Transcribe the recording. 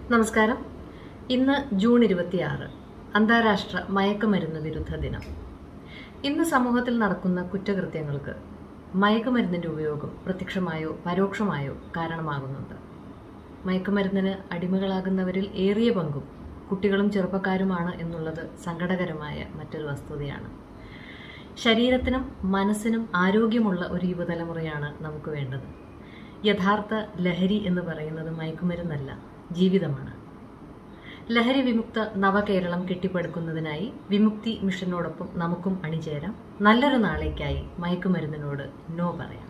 നമസ്കാരം ഇന്ന് ജൂൺ ഇരുപത്തിയാറ് അന്താരാഷ്ട്ര മയക്കുമരുന്ന് വിരുദ്ധ ദിനം ഇന്ന് സമൂഹത്തിൽ നടക്കുന്ന കുറ്റകൃത്യങ്ങൾക്ക് മയക്കുമരുന്നിന്റെ ഉപയോഗം പ്രത്യക്ഷമായോ പരോക്ഷമായോ കാരണമാകുന്നുണ്ട് മയക്കുമരുന്നിന് അടിമകളാകുന്നവരിൽ ഏറിയ പങ്കും കുട്ടികളും ചെറുപ്പക്കാരുമാണ് എന്നുള്ളത് സങ്കടകരമായ മറ്റൊരു വസ്തുതയാണ് ശരീരത്തിനും മനസ്സിനും ആരോഗ്യമുള്ള ഒരു യുവതലമുറയാണ് നമുക്ക് വേണ്ടത് യഥാർത്ഥ ലഹരി എന്ന് പറയുന്നത് മയക്കുമരുന്നല്ല ജീവിതമാണ് ലഹരി വിമുക്ത നവകേരളം കെട്ടിപ്പടുക്കുന്നതിനായി വിമുക്തി മിഷനോടൊപ്പം നമുക്കും അണിചേരാം നല്ലൊരു നാളേക്കായി മയക്കുമരുന്നിനോട് നോ പറയാം